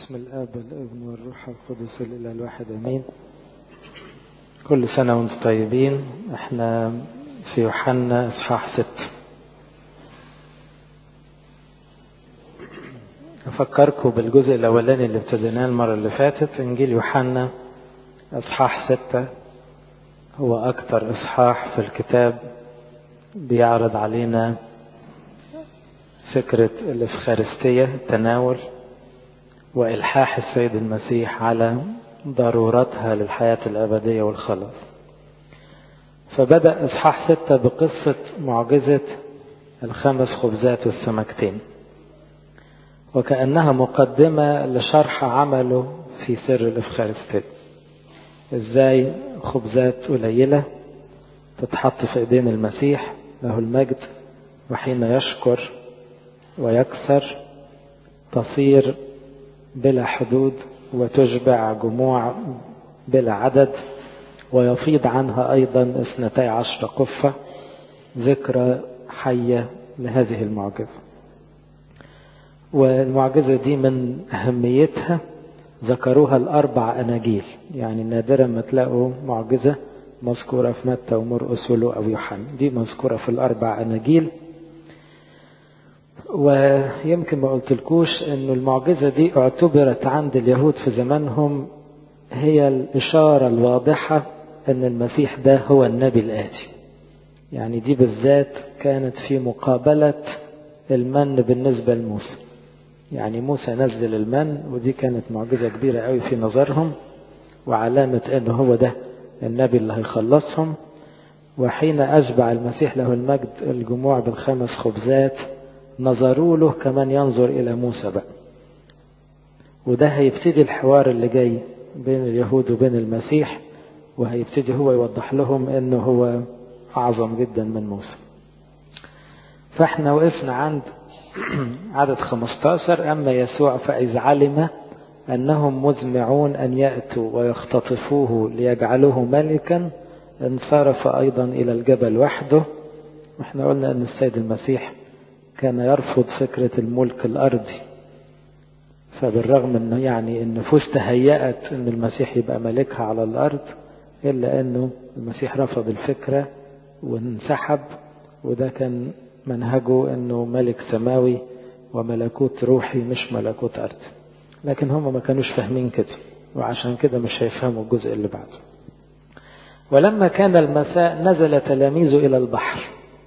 باسم الآب والابن والروح القدس الإله الواحد أمين كل سنة وانتم طيبين احنا في يوحنا اصحاح ست أفكركم بالجزء الأولاني اللي ابتديناه المرة اللي فاتت إنجيل يوحنا اصحاح ستة هو أكثر إصحاح في الكتاب بيعرض علينا فكرة الإفخارستية التناول وإلحاح السيد المسيح على ضرورتها للحياة الأبدية والخلاص فبدأ إصحاح ستة بقصة معجزة الخمس خبزات والسمكتين وكأنها مقدمة لشرح عمله في سر الإفخارستية إزاي خبزات قليلة تتحط في إيدين المسيح له المجد وحين يشكر ويكسر تصير بلا حدود وتشبع جموع بلا عدد ويفيض عنها أيضا اثنتي عشر قفة ذكرى حية لهذه المعجزة والمعجزة دي من أهميتها ذكروها الأربع أناجيل يعني نادرا ما تلاقوا معجزة مذكورة في متى ومرقس ولوقا ويوحنا دي مذكورة في الأربع أناجيل ويمكن ما قلتلكوش أن المعجزة دي اعتبرت عند اليهود في زمانهم هي الإشارة الواضحة أن المسيح ده هو النبي الآتي يعني دي بالذات كانت في مقابلة المن بالنسبة لموسى يعني موسى نزل المن ودي كانت معجزة كبيرة قوي في نظرهم وعلامة أنه هو ده النبي اللي هيخلصهم وحين أشبع المسيح له المجد الجموع بالخمس خبزات نظروا له كمان ينظر إلى موسى بقى وده هيبتدي الحوار اللي جاي بين اليهود وبين المسيح وهيبتدي هو يوضح لهم أنه هو أعظم جدا من موسى فاحنا وقفنا عند عدد 15 أما يسوع فإذ علم أنهم مزمعون أن يأتوا ويختطفوه ليجعلوه ملكا انصرف أيضا إلى الجبل وحده واحنا قلنا أن السيد المسيح كان يرفض فكرة الملك الأرضي فبالرغم أنه يعني النفوس تهيأت أن المسيح يبقى ملكها على الأرض إلا أنه المسيح رفض الفكرة وانسحب وده كان منهجه أنه ملك سماوي وملكوت روحي مش ملكوت أرضي لكن هم ما كانوش فاهمين كده وعشان كده مش هيفهموا الجزء اللي بعده ولما كان المساء نزل تلاميذه إلى البحر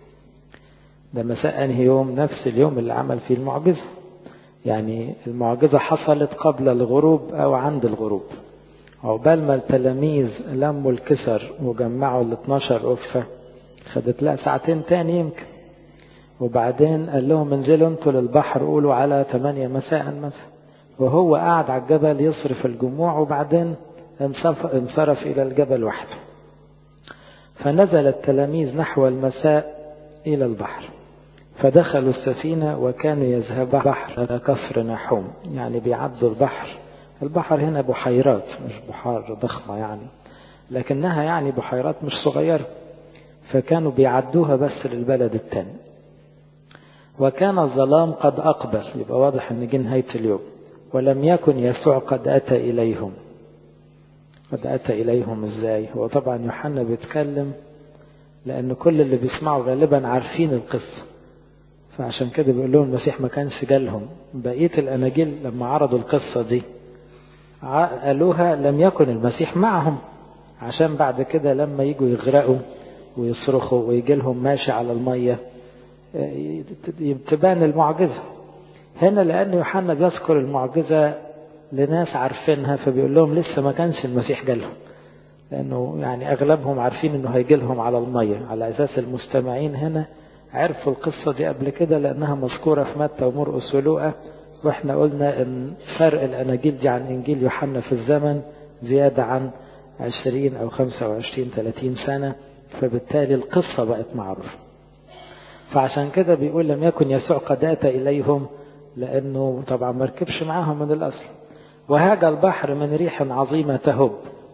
ده مساء أنهي يوم نفس اليوم اللي عمل فيه المعجزة يعني المعجزة حصلت قبل الغروب أو عند الغروب عقبال ما التلاميذ لموا الكسر وجمعوا ال 12 أفة خدت لها ساعتين تاني يمكن وبعدين قال لهم انزلوا انتوا للبحر قولوا على 8 مساء مثلا وهو قاعد على الجبل يصرف الجموع وبعدين انصرف إلى الجبل وحده فنزل التلاميذ نحو المساء إلى البحر فدخلوا السفينة وكانوا يذهبوا بحر كفر نحوم يعني بيعدوا البحر البحر هنا بحيرات مش بحار ضخمة يعني لكنها يعني بحيرات مش صغيرة فكانوا بيعدوها بس للبلد الثاني وكان الظلام قد أقبل يبقى واضح أن جه نهاية اليوم ولم يكن يسوع قد أتى إليهم قد أتى إليهم إزاي هو طبعا يوحنا بيتكلم لأن كل اللي بيسمعوا غالبا عارفين القصة فعشان كده بيقول لهم المسيح ما كانش جالهم بقية الأناجيل لما عرضوا القصة دي قالوها لم يكن المسيح معهم عشان بعد كده لما يجوا يغرقوا ويصرخوا ويجي لهم ماشي على المية تبان المعجزة هنا لأن يوحنا بيذكر المعجزة لناس عارفينها فبيقول لهم لسه ما كانش المسيح جالهم لأنه يعني أغلبهم عارفين أنه هيجي لهم على المية على أساس المستمعين هنا عرفوا القصة دي قبل كده لأنها مذكورة في متى ومرقس ولوقا وإحنا قلنا أن فرق الأناجيل دي عن إنجيل يوحنا في الزمن زيادة عن 20 أو 25 30 سنة فبالتالي القصة بقت معروفة فعشان كده بيقول لم يكن يسوع قد أتى إليهم لأنه طبعا ما ركبش معاهم من الأصل وهاج البحر من ريح عظيمة تهب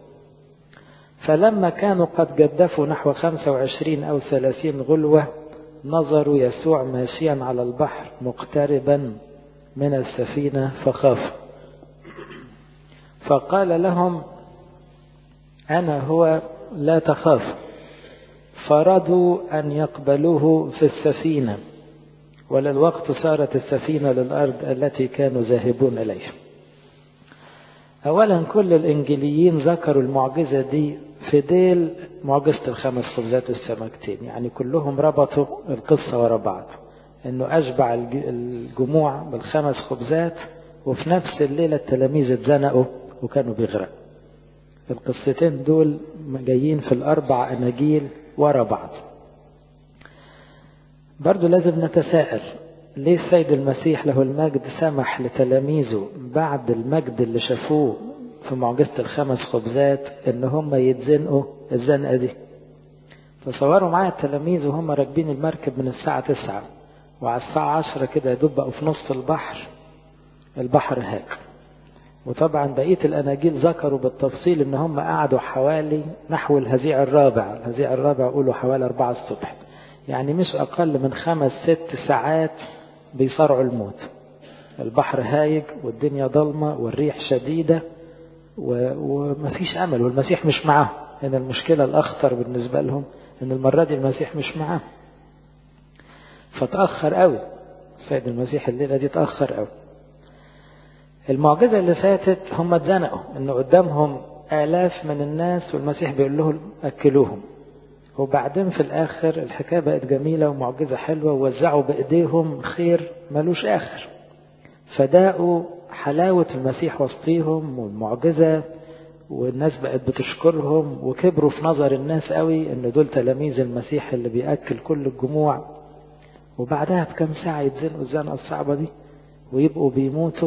فلما كانوا قد جدفوا نحو 25 أو 30 غلوة نظروا يسوع ماشيا على البحر مقتربا من السفينة فخافوا فقال لهم أنا هو لا تخاف فرضوا أن يقبلوه في السفينة وللوقت صارت السفينة للأرض التي كانوا ذاهبون إليها أولا كل الإنجيليين ذكروا المعجزة دي في ديل معجزة الخمس خبزات والسمكتين يعني كلهم ربطوا القصة ورا بعض انه اشبع الجموع بالخمس خبزات وفي نفس الليلة التلاميذ اتزنقوا وكانوا بيغرقوا القصتين دول جايين في الاربع اناجيل ورا بعض برضو لازم نتساءل ليه السيد المسيح له المجد سمح لتلاميذه بعد المجد اللي شافوه في معجزة الخمس خبزات ان هم يتزنقوا الزنقة دي تصوروا معايا التلاميذ وهم راكبين المركب من الساعة تسعة وعلى الساعة عشرة كده يدوب بقوا في نص البحر البحر هاج وطبعا بقية الأناجيل ذكروا بالتفصيل ان هم قعدوا حوالي نحو الهزيع الرابع الهزيع الرابع قولوا حوالي أربعة الصبح يعني مش أقل من خمس ست ساعات بيصارعوا الموت البحر هايج والدنيا ضلمة والريح شديدة ومفيش أمل والمسيح مش معاهم هنا المشكلة الأخطر بالنسبة لهم إن المرة دي المسيح مش معاهم فتأخر قوي السيد المسيح الليلة دي تأخر قوي المعجزة اللي فاتت هم اتزنقوا إنه قدامهم آلاف من الناس والمسيح بيقول لهم أكلوهم وبعدين في الآخر الحكاية بقت جميلة ومعجزة حلوة ووزعوا بإيديهم خير ملوش آخر فداقوا حلاوة المسيح وسطيهم والمعجزة والناس بقت بتشكرهم وكبروا في نظر الناس قوي ان دول تلاميذ المسيح اللي بيأكل كل الجموع وبعدها بكم ساعة يتزنقوا الزنقة الصعبة دي ويبقوا بيموتوا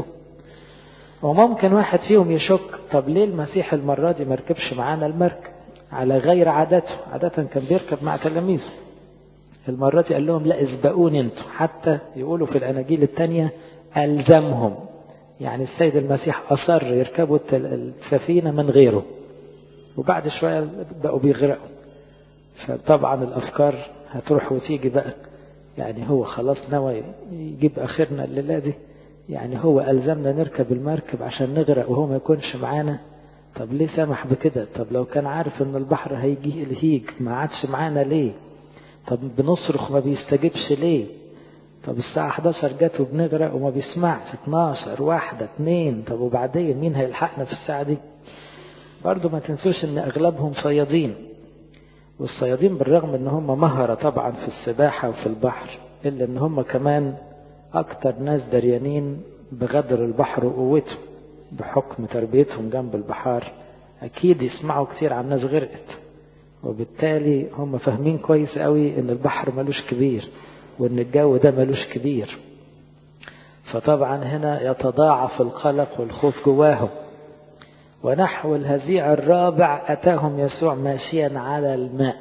وممكن واحد فيهم يشك طب ليه المسيح المرة دي مركبش معانا المركب على غير عادته عادة كان بيركب مع تلاميذه المرة دي قال لهم لا اسبقوني انتوا حتى يقولوا في الأناجيل الثانية ألزمهم يعني السيد المسيح أصر يركبوا السفينة من غيره وبعد شوية بقوا بيغرقوا فطبعا الأفكار هتروح وتيجي بقى يعني هو خلاص نوى يجيب آخرنا الليلة دي يعني هو ألزمنا نركب المركب عشان نغرق وهو ما يكونش معانا طب ليه سمح بكده طب لو كان عارف ان البحر هيجي الهيج ما عادش معانا ليه طب بنصرخ ما بيستجيبش ليه طب الساعة 11 جت وبنغرق وما بيسمعش 12 واحدة اتنين طب وبعدين مين هيلحقنا في الساعة دي برضو ما تنسوش ان اغلبهم صيادين والصيادين بالرغم ان هم مهرة طبعا في السباحة وفي البحر الا ان هم كمان اكتر ناس دريانين بغدر البحر وقوته بحكم تربيتهم جنب البحار اكيد يسمعوا كتير عن ناس غرقت وبالتالي هم فاهمين كويس قوي ان البحر ملوش كبير وان الجو ده ملوش كبير فطبعا هنا يتضاعف القلق والخوف جواهم ونحو الهزيع الرابع أتاهم يسوع ماشيا على الماء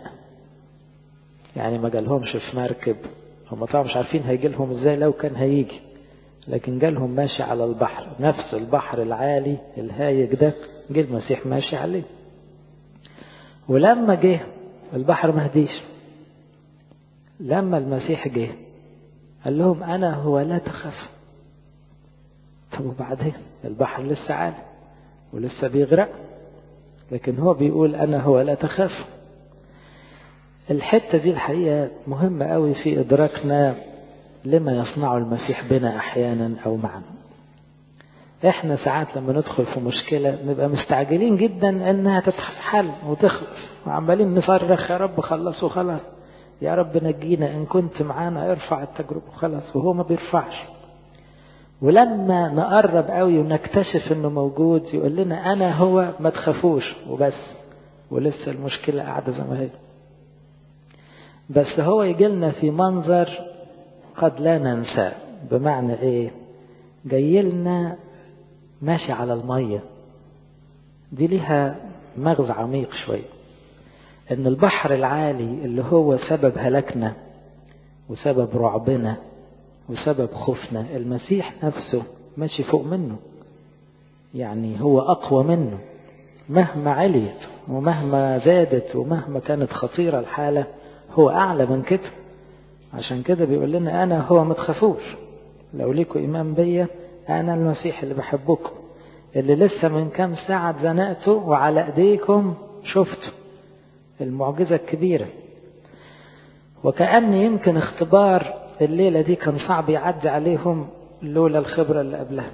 يعني ما جالهمش في مركب هم طبعا مش عارفين هيجي لهم ازاي لو كان هيجي لكن جالهم ماشي على البحر نفس البحر العالي الهايج ده جه المسيح ماشي عليه ولما جه البحر ما هديش لما المسيح جه قال لهم أنا هو لا تخاف طب وبعدين البحر لسه عالي ولسه بيغرق لكن هو بيقول أنا هو لا تخاف الحتة دي الحقيقة مهمة قوي في إدراكنا لما يصنع المسيح بنا أحيانا أو معنا احنا ساعات لما ندخل في مشكلة نبقى مستعجلين جدا انها تتحل وتخلص وعمالين نصرخ يا رب خلص وخلاص يا رب نجينا ان كنت معانا ارفع التجربة وخلاص وهو ما بيرفعش ولما نقرب قوي ونكتشف انه موجود يقول لنا انا هو ما تخافوش وبس ولسه المشكلة قاعدة زي ما هي بس هو يجي لنا في منظر قد لا ننساه بمعنى ايه جاي لنا ماشي على المية دي ليها مغزى عميق شوية ان البحر العالي اللي هو سبب هلاكنا وسبب رعبنا وسبب خوفنا المسيح نفسه ماشي فوق منه يعني هو اقوى منه مهما عليت ومهما زادت ومهما كانت خطيرة الحالة هو اعلى من كده عشان كده بيقول لنا انا هو ما تخافوش لو ليكوا ايمان بيا انا المسيح اللي بحبكم اللي لسه من كام ساعة زنقته وعلى ايديكم شفته المعجزة الكبيرة وكأن يمكن اختبار الليلة دي كان صعب يعدي عليهم لولا الخبرة اللي قبلها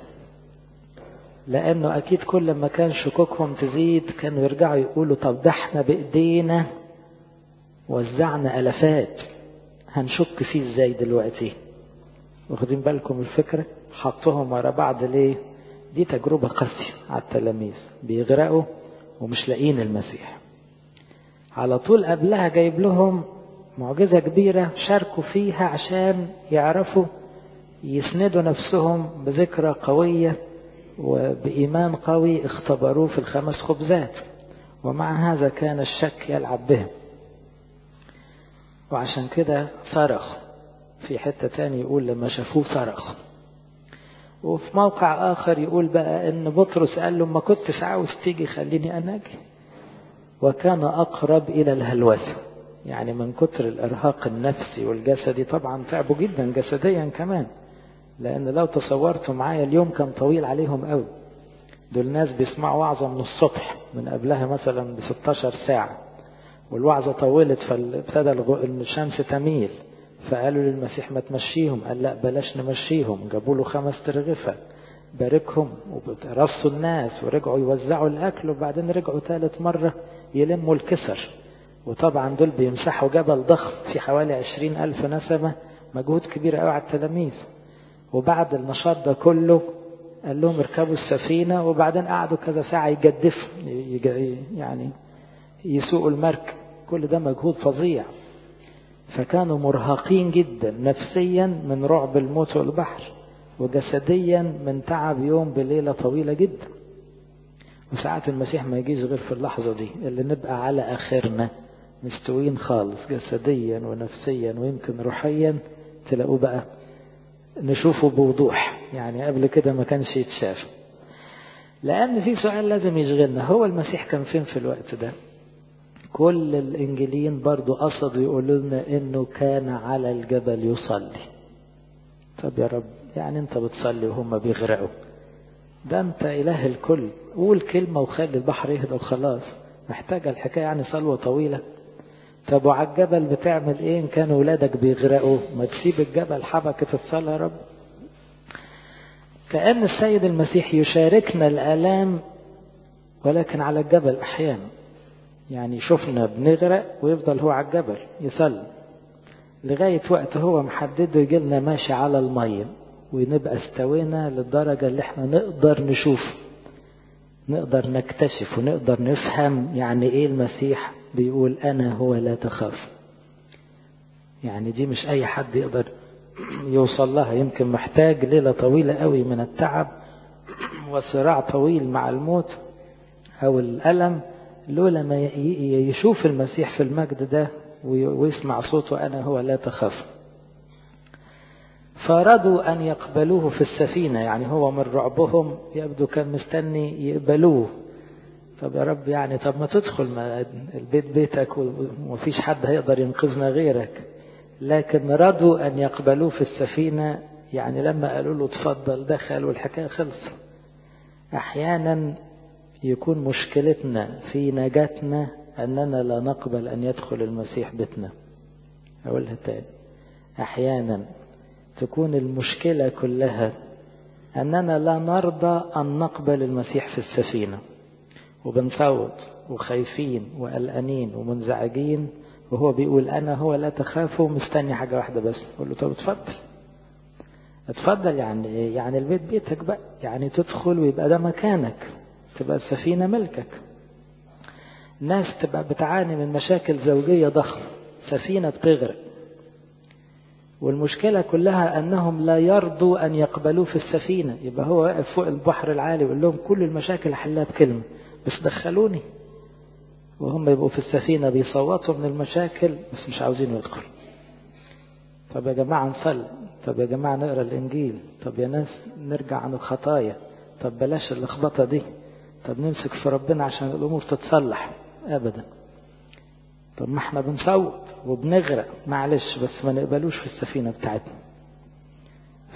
لأنه أكيد كل ما كان شكوكهم تزيد كانوا يرجعوا يقولوا طب ده احنا بإيدينا وزعنا ألفات هنشك فيه ازاي دلوقتي واخدين بالكم الفكرة حطهم ورا بعض ليه دي تجربة قاسية على التلاميذ بيغرقوا ومش لاقيين المسيح على طول قبلها جايب لهم معجزة كبيرة شاركوا فيها عشان يعرفوا يسندوا نفسهم بذكرى قوية وبإيمان قوي اختبروه في الخمس خبزات ومع هذا كان الشك يلعب بهم وعشان كده صرخ في حتة تاني يقول لما شافوه صرخ وفي موقع آخر يقول بقى إن بطرس قال له ما كنتش عاوز تيجي خليني أنا أجي وكان أقرب إلى الهلوسة يعني من كتر الإرهاق النفسي والجسدي طبعا تعبوا جدا جسديا كمان لأن لو تصورتوا معايا اليوم كان طويل عليهم قوي دول ناس بيسمعوا وعظة من الصبح من قبلها مثلا ب 16 ساعة والوعظة طولت فابتدى الشمس تميل فقالوا للمسيح ما تمشيهم قال لا بلاش نمشيهم جابوا له خمس ترغفة باركهم ورصوا الناس ورجعوا يوزعوا الأكل وبعدين رجعوا ثالث مرة يلموا الكسر وطبعا دول بيمسحوا جبل ضخم في حوالي عشرين ألف نسمة مجهود كبير قوي على التلاميذ وبعد النشاط ده كله قال لهم اركبوا السفينة وبعدين قعدوا كذا ساعة يجدفوا يعني يسوقوا المركب كل ده مجهود فظيع فكانوا مرهقين جدا نفسيا من رعب الموت والبحر وجسديا من تعب يوم بليلة طويلة جدا وساعات المسيح ما يجيش غير في اللحظة دي اللي نبقى على آخرنا مستويين خالص جسديا ونفسيا ويمكن روحيا تلاقوه بقى نشوفه بوضوح يعني قبل كده ما كانش يتشاف لأن في سؤال لازم يشغلنا هو المسيح كان فين في الوقت ده كل الإنجيليين برضو قصدوا يقولوا لنا إنه كان على الجبل يصلي طب يا رب يعني أنت بتصلي وهم بيغرقوا ده أنت إله الكل قول كلمة وخلي البحر يهدى وخلاص محتاجة الحكاية يعني صلوة طويلة طب وعلى الجبل بتعمل ايه ان كانوا ولادك بيغرقوا ما تسيب الجبل حبكة الصلاة يا رب كأن السيد المسيح يشاركنا الآلام ولكن على الجبل أحيانا يعني شفنا بنغرق ويفضل هو على الجبل يصلي لغاية وقت هو محدده يجي لنا ماشي على المية ونبقى استوينا للدرجة اللي احنا نقدر نشوف نقدر نكتشف ونقدر نفهم يعني ايه المسيح بيقول انا هو لا تخاف يعني دي مش اي حد يقدر يوصل لها يمكن محتاج ليلة طويلة قوي من التعب وصراع طويل مع الموت او الالم لولا ما يشوف المسيح في المجد ده ويسمع صوته انا هو لا تخاف فأرادوا أن يقبلوه في السفينة يعني هو من رعبهم يبدو كان مستني يقبلوه طب يا رب يعني طب ما تدخل ما البيت بيتك ومفيش حد هيقدر ينقذنا غيرك لكن رضوا أن يقبلوه في السفينة يعني لما قالوا له اتفضل دخل والحكاية خلص أحيانا يكون مشكلتنا في نجاتنا أننا لا نقبل أن يدخل المسيح بيتنا أقولها تاني أحيانا تكون المشكلة كلها أننا لا نرضى أن نقبل المسيح في السفينة وبنصوت وخايفين وقلقانين ومنزعجين وهو بيقول أنا هو لا تخافوا مستني حاجة واحدة بس قول له طب اتفضل اتفضل يعني ايه يعني البيت بيتك بقى يعني تدخل ويبقى ده مكانك تبقى السفينة ملكك ناس تبقى بتعاني من مشاكل زوجية ضخمة سفينة بتغرق والمشكلة كلها أنهم لا يرضوا أن يقبلوه في السفينة يبقى هو واقف فوق البحر العالي ويقول لهم كل المشاكل حلها بكلمة بس دخلوني وهم يبقوا في السفينة بيصوتوا من المشاكل بس مش عاوزين يدخلوا طب يا جماعة نصلي طب يا جماعة نقرأ الإنجيل طب يا ناس نرجع عن الخطايا طب بلاش اللخبطة دي طب نمسك في ربنا عشان الأمور تتصلح أبدا طب ما احنا بنصوت وبنغرق معلش بس ما نقبلوش في السفينة بتاعتنا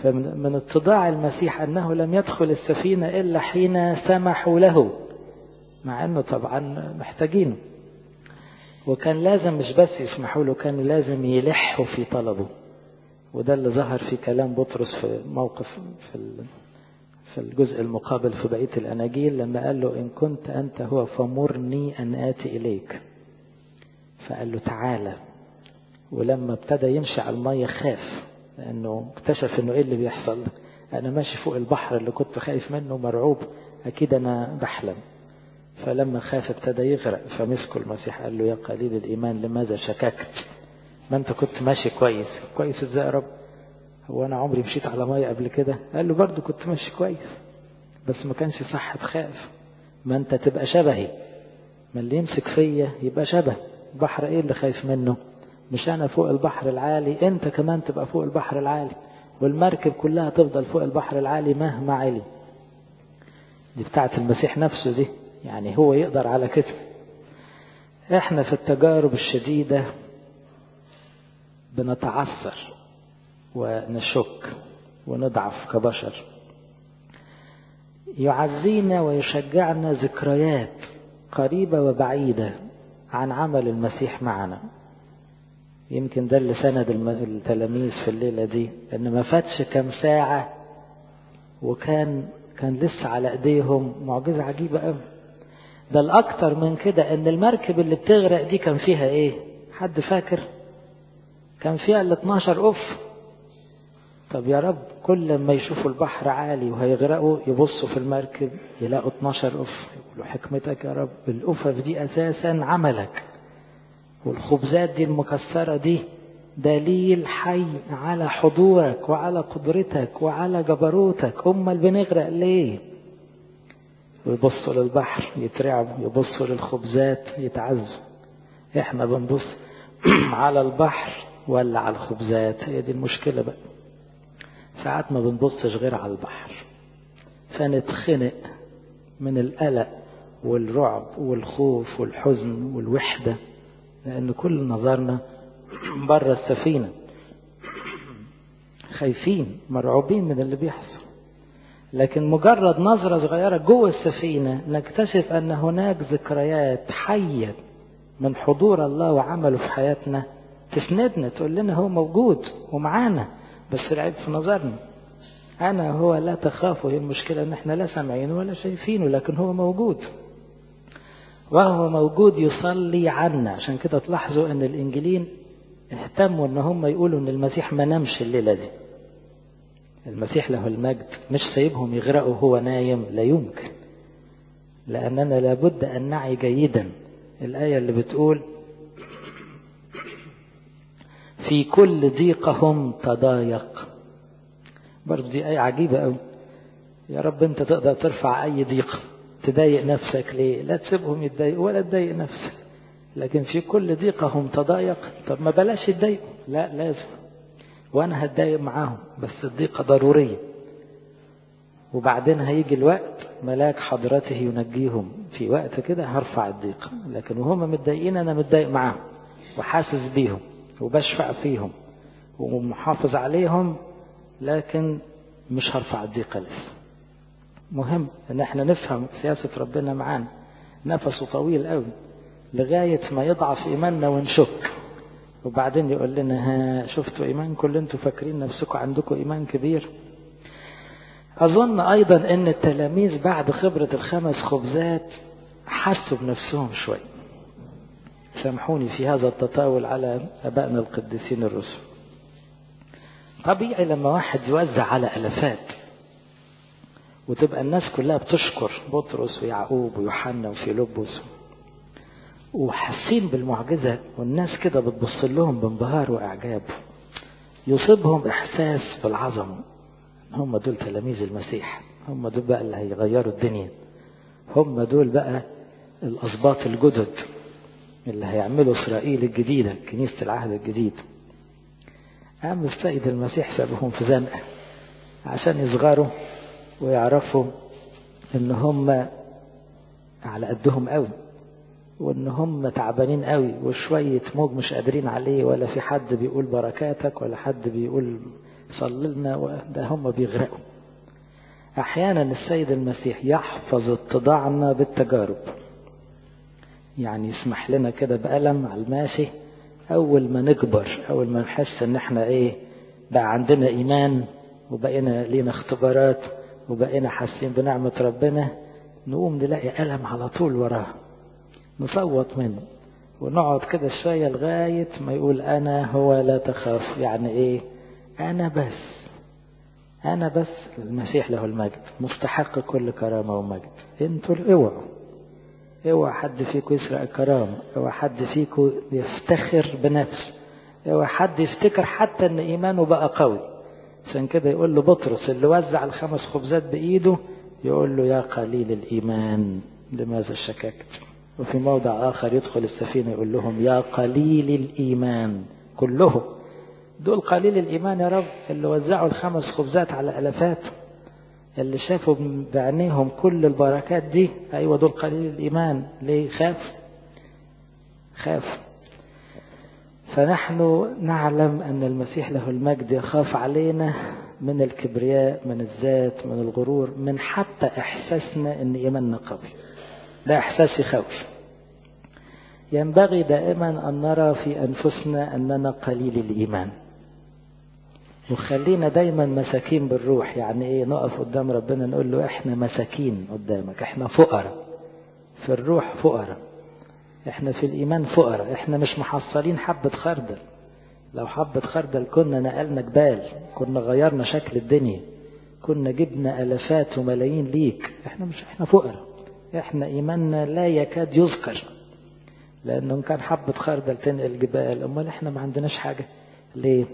فمن اتضاع المسيح أنه لم يدخل السفينة إلا حين سمحوا له مع أنه طبعا محتاجينه وكان لازم مش بس يسمحوا له كانوا لازم يلحوا في طلبه وده اللي ظهر في كلام بطرس في موقف في في الجزء المقابل في بقية الأناجيل لما قال له إن كنت أنت هو فمرني أن آتي إليك فقال له تعالى ولما ابتدى يمشي على المية خاف لأنه اكتشف إنه إيه اللي بيحصل أنا ماشي فوق البحر اللي كنت خايف منه مرعوب أكيد أنا بحلم فلما خاف ابتدى يغرق فمسكه المسيح قال له يا قليل الإيمان لماذا شككت ما أنت كنت ماشي كويس كويس إزاي يا رب هو أنا عمري مشيت على مية قبل كده قال له برضه كنت ماشي كويس بس ما كانش صح تخاف ما أنت تبقى شبهي ما اللي يمسك فيا يبقى شبه البحر إيه اللي خايف منه مش أنا فوق البحر العالي أنت كمان تبقى فوق البحر العالي والمركب كلها تفضل فوق البحر العالي مهما علي دي بتاعت المسيح نفسه دي يعني هو يقدر على كده احنا في التجارب الشديدة بنتعثر ونشك ونضعف كبشر يعزينا ويشجعنا ذكريات قريبة وبعيدة عن عمل المسيح معنا يمكن ده اللي سند التلاميذ في الليلة دي ان ما فاتش كام ساعة وكان كان لسه على ايديهم معجزة عجيبة قوي ده الاكتر من كده ان المركب اللي بتغرق دي كان فيها ايه حد فاكر كان فيها ال 12 اف طب يا رب كل ما يشوفوا البحر عالي وهيغرقوا يبصوا في المركب يلاقوا 12 اف يقولوا حكمتك يا رب الافف دي اساسا عملك والخبزات دي المكسرة دي دليل حي على حضورك وعلى قدرتك وعلى جبروتك امال بنغرق ليه ويبصوا للبحر يترعبوا يبصوا للخبزات يتعزوا احنا بنبص على البحر ولا على الخبزات هي دي المشكلة بقى ساعات ما بنبصش غير على البحر فنتخنق من القلق والرعب والخوف والحزن والوحدة لأن كل نظرنا بره السفينة خايفين مرعوبين من اللي بيحصل لكن مجرد نظرة صغيرة جوه السفينة نكتشف أن هناك ذكريات حية من حضور الله وعمله في حياتنا تسندنا تقول لنا هو موجود ومعانا بس العيب في نظرنا أنا هو لا تخافوا هي المشكلة أن احنا لا سامعينه ولا شايفينه لكن هو موجود وهو موجود يصلي عنا عشان كده تلاحظوا أن الإنجيلين اهتموا أن هم يقولوا أن المسيح ما نامش الليلة دي المسيح له المجد مش سايبهم يغرقوا هو نايم لا يمكن لأننا لابد أن نعي جيدا الآية اللي بتقول في كل ضيقهم تضايق برضه دي آية عجيبة أوي يا رب أنت تقدر ترفع أي ضيق تضايق نفسك ليه لا تسيبهم يتضايقوا ولا تضايق نفسك لكن في كل ضيقهم تضايق طب ما بلاش يتضايقوا لا لازم وانا هتضايق معاهم بس الضيقة ضرورية وبعدين هيجي الوقت ملاك حضرته ينجيهم في وقت كده هرفع الضيقة لكن وهم متضايقين انا متضايق معاهم وحاسس بيهم وبشفع فيهم ومحافظ عليهم لكن مش هرفع الضيقة لسه مهم ان احنا نفهم سياسة ربنا معانا نفسه طويل قوي لغاية ما يضعف ايماننا ونشك وبعدين يقول لنا ها شفتوا ايمانكم اللي انتوا فاكرين نفسكم عندكم ايمان كبير اظن ايضا ان التلاميذ بعد خبرة الخمس خبزات حسوا بنفسهم شوي سامحوني في هذا التطاول على ابائنا القديسين الرسل طبيعي لما واحد يوزع على الافات وتبقى الناس كلها بتشكر بطرس ويعقوب ويوحنا وفيلبس وحاسين بالمعجزة والناس كده بتبص لهم بانبهار وإعجاب يصيبهم إحساس بالعظمة هم دول تلاميذ المسيح هم دول بقى اللي هيغيروا الدنيا هم دول بقى الأسباط الجدد اللي هيعملوا إسرائيل الجديدة كنيسة العهد الجديد قام السيد المسيح سابهم في زنقة عشان يصغروا ويعرفوا ان هم على قدهم قوي وان هم تعبانين قوي وشوية موج مش قادرين عليه ولا في حد بيقول بركاتك ولا حد بيقول صلي لنا ده هم بيغرقوا أحيانا السيد المسيح يحفظ اتضاعنا بالتجارب يعني يسمح لنا كده بألم على الماشي أول ما نكبر أول ما نحس إن إحنا إيه بقى عندنا إيمان وبقينا لينا اختبارات وبقينا حاسين بنعمة ربنا نقوم نلاقي ألم على طول وراه نصوت منه ونقعد كده شوية لغاية ما يقول أنا هو لا تخاف يعني إيه أنا بس أنا بس المسيح له المجد مستحق كل كرامة ومجد انتوا اوعوا اوعى حد فيكم يسرق الكرامة اوعى حد فيكم يفتخر بنفسه اوعى حد يفتكر حتى ان ايمانه بقى قوي عشان كده يقول له بطرس اللي وزع الخمس خبزات بايده يقول له يا قليل الايمان لماذا شككت وفي موضع اخر يدخل السفينة يقول لهم يا قليل الايمان كلهم دول قليل الإيمان يا رب اللي وزعوا الخمس خبزات على ألفات اللي شافوا بعينيهم كل البركات دي أيوة دول قليل الإيمان ليه خاف خاف فنحن نعلم أن المسيح له المجد يخاف علينا من الكبرياء من الذات من الغرور من حتى إحساسنا أن إيماننا قوي ده إحساس يخوف ينبغي دائما أن نرى في أنفسنا أننا قليل الإيمان وخلينا دايما مساكين بالروح يعني ايه نقف قدام ربنا نقول له احنا مساكين قدامك احنا فقراء في الروح فقراء احنا في الايمان فقراء احنا مش محصلين حبة خردل لو حبة خردل كنا نقلنا جبال كنا غيرنا شكل الدنيا كنا جبنا الافات وملايين ليك احنا مش احنا فقراء احنا ايماننا لا يكاد يذكر لانه كان حبة خردل تنقل جبال امال احنا ما عندناش حاجة ليه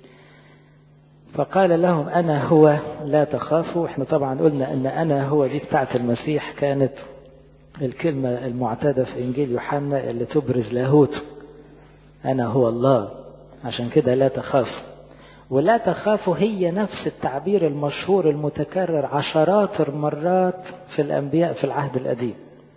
فقال لهم أنا هو لا تخافوا احنا طبعا قلنا أن أنا هو دي بتاعت المسيح كانت الكلمة المعتادة في إنجيل يوحنا اللي تبرز لاهوته أنا هو الله عشان كده لا تخافوا ولا تخافوا هي نفس التعبير المشهور المتكرر عشرات المرات في الأنبياء في العهد القديم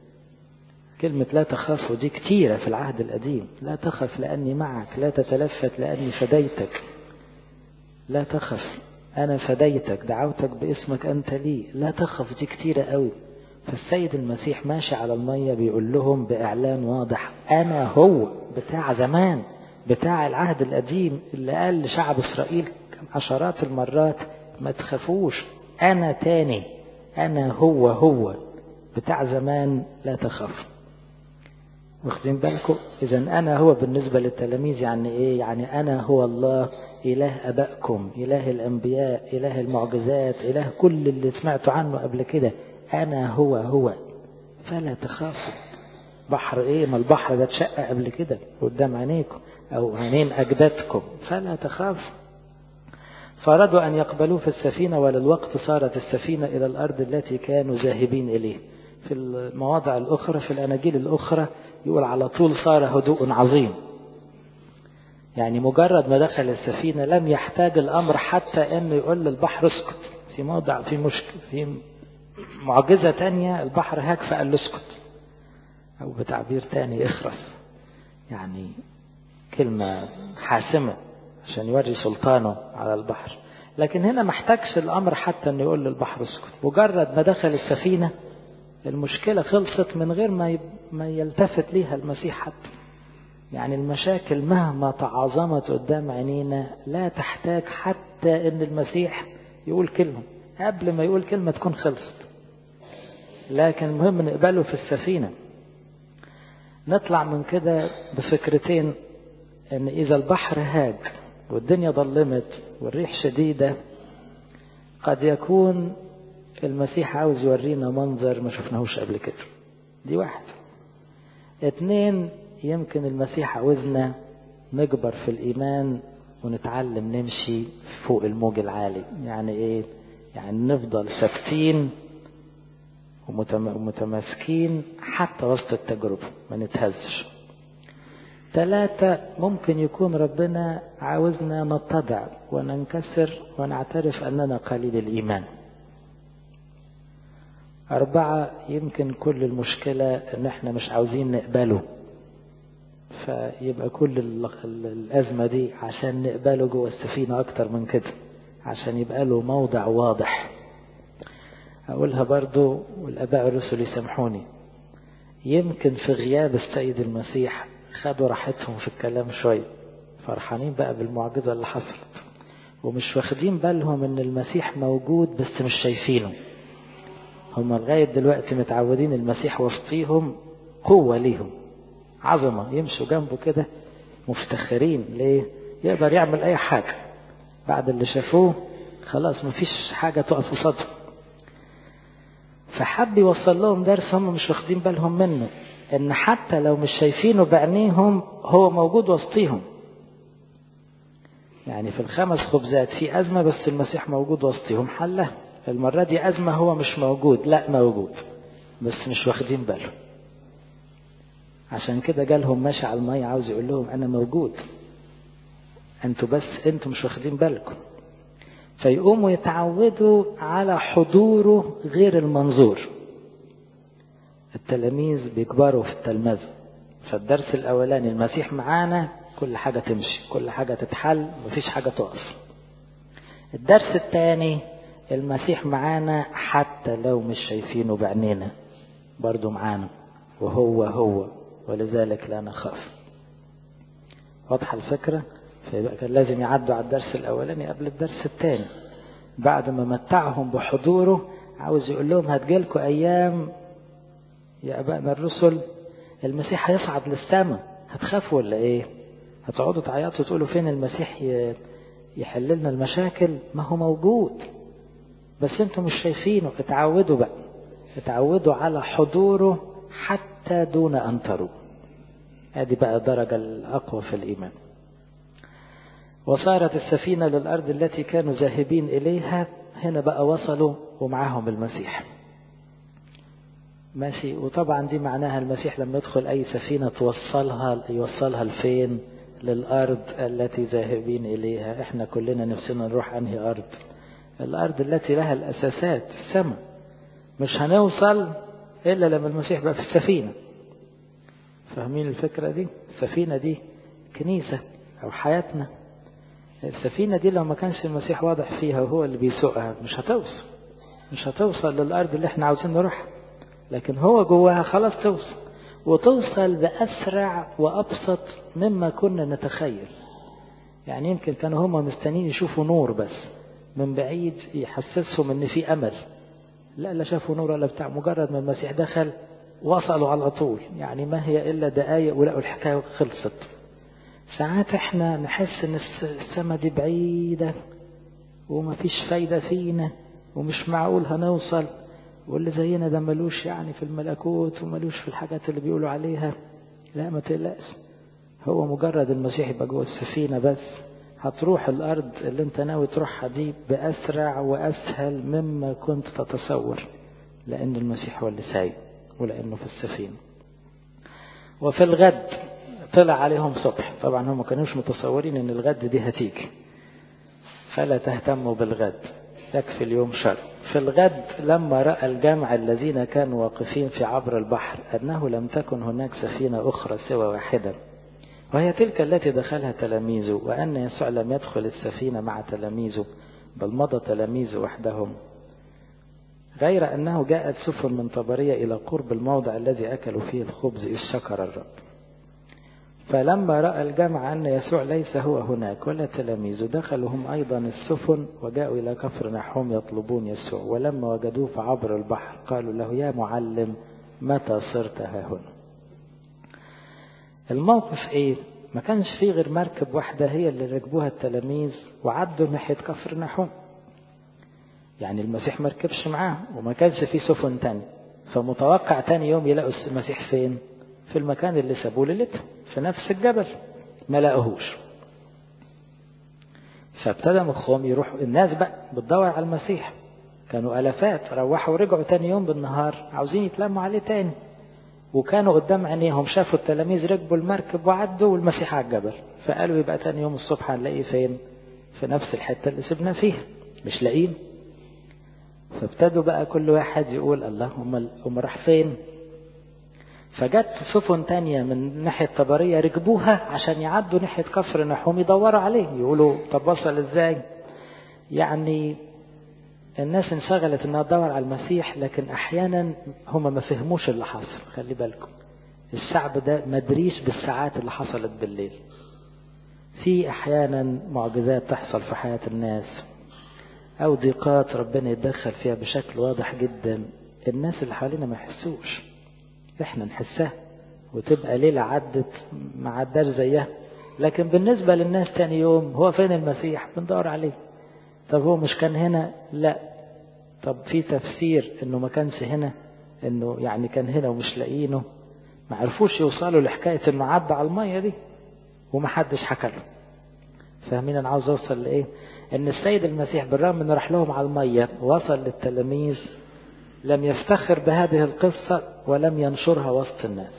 كلمة لا تخافوا دي كتيرة في العهد القديم لا تخف لأني معك لا تتلفت لأني فديتك لا تخف أنا فديتك دعوتك باسمك أنت لي لا تخف دي كتيرة قوي فالسيد المسيح ماشي على المية بيقول لهم بإعلان واضح أنا هو بتاع زمان بتاع العهد القديم اللي قال لشعب إسرائيل عشرات المرات ما تخافوش أنا تاني أنا هو هو بتاع زمان لا تخاف واخدين بالكم إذا أنا هو بالنسبة للتلاميذ يعني إيه يعني أنا هو الله إله أبائكم إله الأنبياء إله المعجزات إله كل اللي سمعتوا عنه قبل كده أنا هو هو فلا تخافوا بحر إيه ما البحر ده اتشق قبل كده قدام عينيكم أو عينين أجدادكم فلا تخافوا فأرادوا أن يقبلوه في السفينة وللوقت صارت السفينة إلى الأرض التي كانوا ذاهبين إليه في المواضع الأخرى في الأناجيل الأخرى يقول على طول صار هدوء عظيم يعني مجرد ما دخل السفينة لم يحتاج الأمر حتى أنه يقول للبحر اسكت في موضع في مشكل في معجزة تانية البحر هاك فقال له اسكت أو بتعبير تاني اخرس يعني كلمة حاسمة عشان يوري سلطانه على البحر لكن هنا ما احتاجش الأمر حتى أنه يقول للبحر اسكت مجرد ما دخل السفينة المشكلة خلصت من غير ما ما يلتفت ليها المسيح حتى يعني المشاكل مهما تعاظمت قدام عينينا لا تحتاج حتى ان المسيح يقول كلمة قبل ما يقول كلمة تكون خلصت لكن المهم نقبله في السفينة نطلع من كده بفكرتين ان اذا البحر هاج والدنيا ظلمت والريح شديدة قد يكون المسيح عاوز يورينا منظر ما شفناهوش قبل كده دي واحد اتنين يمكن المسيح عاوزنا نكبر في الإيمان ونتعلم نمشي فوق الموج العالي يعني ايه يعني نفضل ثابتين ومتماسكين حتى وسط التجربة ما نتهزش ثلاثة ممكن يكون ربنا عاوزنا نتضع وننكسر ونعترف أننا قليل الإيمان أربعة يمكن كل المشكلة إن إحنا مش عاوزين نقبله فيبقى كل الأزمة دي عشان نقبله جوه السفينة أكتر من كده عشان يبقى له موضع واضح أقولها برضو والآباء الرسل يسامحوني يمكن في غياب السيد المسيح خدوا راحتهم في الكلام شوية فرحانين بقى بالمعجزة اللي حصلت ومش واخدين بالهم ان المسيح موجود بس مش شايفينه هم لغاية دلوقتي متعودين المسيح وسطيهم قوة ليهم عظمة يمشوا جنبه كده مفتخرين ليه يقدر يعمل اي حاجة بعد اللي شافوه خلاص مفيش حاجة تقف قصادهم فحب يوصل لهم درس هم مش واخدين بالهم منه ان حتى لو مش شايفينه بعينيهم هو موجود وسطيهم يعني في الخمس خبزات في أزمة بس المسيح موجود وسطهم حلها المرة دي أزمة هو مش موجود لا موجود بس مش واخدين باله عشان كده جالهم ماشي على المية عاوز يقول لهم أنا موجود أنتوا بس أنتوا مش واخدين بالكم فيقوموا يتعودوا على حضوره غير المنظور التلاميذ بيكبروا في التلمذة فالدرس الأولاني المسيح معانا كل حاجة تمشي كل حاجة تتحل مفيش حاجة تقف الدرس الثاني المسيح معانا حتى لو مش شايفينه بعينينا برضو معانا وهو هو ولذلك لا نخاف واضحة الفكرة فيبقى كان لازم يعدوا على الدرس الأولاني قبل الدرس الثاني بعد ما متعهم بحضوره عاوز يقول لهم هتجيلكوا أيام يا أبائنا الرسل المسيح هيصعد للسماء هتخافوا ولا إيه هتقعدوا تعيطوا تقولوا فين المسيح يحل لنا المشاكل ما هو موجود بس انتم مش شايفينه اتعودوا بقى اتعودوا على حضوره حتى دون أن تروا هذه بقى الدرجة الأقوى في الإيمان وصارت السفينة للأرض التي كانوا ذاهبين إليها هنا بقى وصلوا ومعاهم المسيح ماشي وطبعا دي معناها المسيح لما يدخل أي سفينة توصلها يوصلها لفين للأرض التي ذاهبين إليها احنا كلنا نفسنا نروح أنهي أرض الأرض التي لها الأساسات السماء مش هنوصل إلا لما المسيح بقى في السفينة فاهمين الفكرة دي السفينة دي كنيسة أو حياتنا السفينة دي لو ما كانش المسيح واضح فيها وهو اللي بيسوقها مش هتوصل مش هتوصل للأرض اللي احنا عاوزين نروحها لكن هو جواها خلاص توصل وتوصل بأسرع وأبسط مما كنا نتخيل يعني يمكن كانوا هم مستنين يشوفوا نور بس من بعيد يحسسهم ان في امل لا لا شافوا نور ولا بتاع مجرد ما المسيح دخل وصلوا على طول يعني ما هي الا دقايق ولقوا الحكايه خلصت ساعات احنا نحس ان السما دي بعيده ومفيش فايده فينا ومش معقول هنوصل واللي زينا ده ملوش يعني في الملكوت وملوش في الحاجات اللي بيقولوا عليها لا ما تقلقش هو مجرد المسيح يبقى جوه السفينه بس هتروح الأرض اللي انت ناوي تروحها دي بأسرع وأسهل مما كنت تتصور لأن المسيح هو اللي سايق ولأنه في السفينة وفي الغد طلع عليهم صبح طبعا هم ما كانوش متصورين ان الغد دي هتيجي فلا تهتموا بالغد يكفي اليوم شر في الغد لما رأى الجمع الذين كانوا واقفين في عبر البحر أنه لم تكن هناك سفينة أخرى سوى واحدة وهي تلك التي دخلها تلاميذه وأن يسوع لم يدخل السفينة مع تلاميذه بل مضى تلاميذه وحدهم غير أنه جاءت سفن من طبرية إلى قرب الموضع الذي أكلوا فيه الخبز إذ شكر الرب فلما رأى الجمع أن يسوع ليس هو هناك ولا تلاميذه دخلوا هم أيضا السفن وجاءوا إلى كفر نحوم يطلبون يسوع ولما وجدوه فعبر البحر قالوا له يا معلم متى صرت ها هنا الموقف ايه ما كانش فيه غير مركب واحدة هي اللي ركبوها التلاميذ وعدوا ناحية كفر نحوم يعني المسيح ما ركبش معاه وما كانش فيه سفن تاني فمتوقع تاني يوم يلاقوا المسيح فين في المكان اللي سابوه ليلتها في نفس الجبل ما لقوهوش فابتدى مخهم يروحوا الناس بقى بتدور على المسيح كانوا ألفات روحوا ورجعوا تاني يوم بالنهار عاوزين يتلموا عليه تاني وكانوا قدام عينيهم شافوا التلاميذ ركبوا المركب وعدوا والمسيح على الجبل فقالوا يبقى تاني يوم الصبح هنلاقيه فين في نفس الحتة اللي سبنا فيها مش لاقيين فابتدوا بقى كل واحد يقول الله هم هم راح فين فجت سفن تانية من ناحية طبرية ركبوها عشان يعدوا ناحية كفر نحوم يدوروا عليه يقولوا طب وصل ازاي يعني الناس انشغلت انها تدور على المسيح لكن احيانا هم ما فهموش اللي حصل خلي بالكم الشعب ده ما دريش بالساعات اللي حصلت بالليل في احيانا معجزات تحصل في حياة الناس او ضيقات ربنا يتدخل فيها بشكل واضح جدا الناس اللي حوالينا ما يحسوش احنا نحسها وتبقى ليلة عدت ما عداش زيها لكن بالنسبة للناس تاني يوم هو فين المسيح بندور عليه طب هو مش كان هنا لا طب في تفسير انه ما كانش هنا انه يعني كان هنا ومش لاقيينه ما عرفوش يوصلوا لحكاية انه عدى على المية دي ومحدش حكى له فاهمين انا عاوز اوصل لايه ان السيد المسيح بالرغم انه راح لهم على المية وصل للتلاميذ لم يفتخر بهذه القصة ولم ينشرها وسط الناس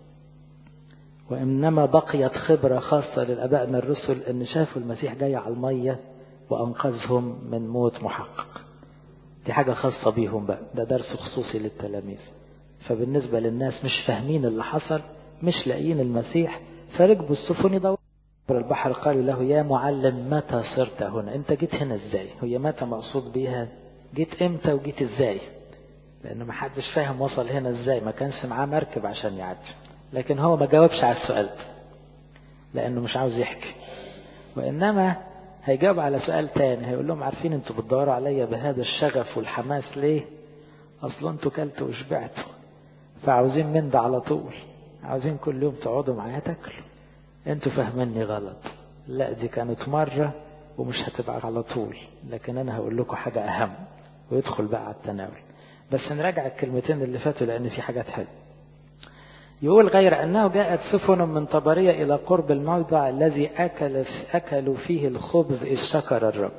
وإنما بقيت خبرة خاصة للأبائنا الرسل أن شافوا المسيح جاي على المية وأنقذهم من موت محقق دي حاجة خاصة بيهم بقى ده درس خصوصي للتلاميذ فبالنسبة للناس مش فاهمين اللي حصل مش لاقيين المسيح فركبوا السفن يدوروا البحر قالوا له يا معلم متى صرت هنا انت جيت هنا ازاي هي متى مقصود بيها جيت امتى وجيت ازاي لان ما حدش فاهم وصل هنا ازاي ما كانش معاه مركب عشان يعدي لكن هو ما جاوبش على السؤال ده لانه مش عاوز يحكي وانما هيجاوب على سؤال تاني هيقول لهم عارفين انتوا بتدوروا عليا بهذا الشغف والحماس ليه اصلا انتوا كلتوا وشبعتوا فعاوزين من ده على طول عاوزين كل يوم تقعدوا معايا تاكلوا انتوا فاهميني غلط لا دي كانت مرة ومش هتبقى على طول لكن انا هقول لكم حاجة اهم ويدخل بقى على التناول بس نراجع الكلمتين اللي فاتوا لان في حاجات حلوه يقول غير أنه جاءت سفن من طبرية إلى قرب الموضع الذي أكل أكلوا فيه الخبز إذ شكر الرب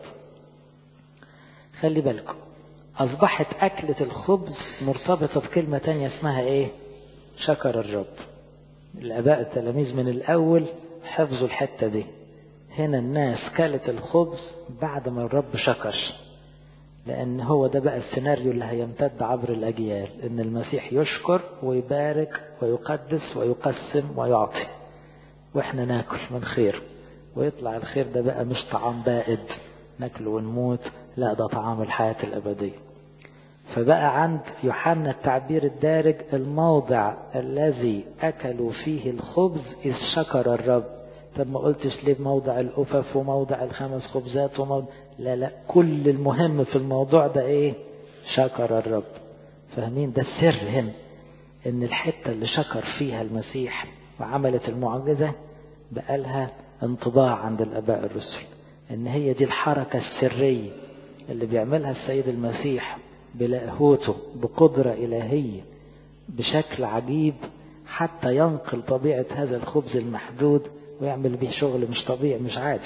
خلي بالكم أصبحت أكلة الخبز مرتبطة بكلمة تانية اسمها إيه شكر الرب الآباء التلاميذ من الأول حفظوا الحتة دي هنا الناس كلت الخبز بعد ما الرب شكر لأن هو ده بقى السيناريو اللي هيمتد عبر الأجيال إن المسيح يشكر ويبارك ويقدس ويقسم ويعطي وإحنا ناكل من خير ويطلع الخير ده بقى مش طعام بائد ناكله ونموت لا ده طعام الحياة الأبدية فبقى عند يوحنا التعبير الدارج الموضع الذي أكلوا فيه الخبز إذ شكر الرب طب ما قلتش ليه موضع الأفف وموضع الخمس خبزات وموضع لا لا كل المهم في الموضوع ده ايه شكر الرب فاهمين ده السر هنا ان الحتة اللي شكر فيها المسيح وعملت المعجزة بقالها انطباع عند الاباء الرسل ان هي دي الحركة السرية اللي بيعملها السيد المسيح بلاهوته بقدرة الهية بشكل عجيب حتى ينقل طبيعة هذا الخبز المحدود ويعمل به شغل مش طبيعي مش عادي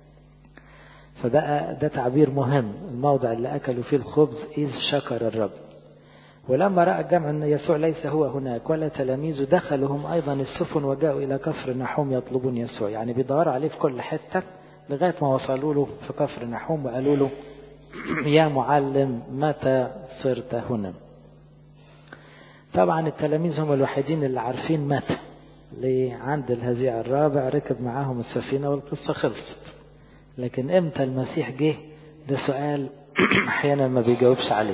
فبقى ده تعبير مهم الموضع اللي أكلوا فيه الخبز إذ شكر الرب ولما رأى الجمع أن يسوع ليس هو هناك ولا تلاميذه دخلوا هم أيضا السفن وجاءوا إلى كفر نحوم يطلبون يسوع يعني بيدوروا عليه في كل حتة لغاية ما وصلوا له في كفر نحوم وقالوا له يا معلم متى صرت هنا طبعا التلاميذ هم الوحيدين اللي عارفين متى ليه عند الهزيع الرابع ركب معاهم السفينة والقصة خلصت لكن امتى المسيح جه ده سؤال احيانا ما بيجاوبش عليه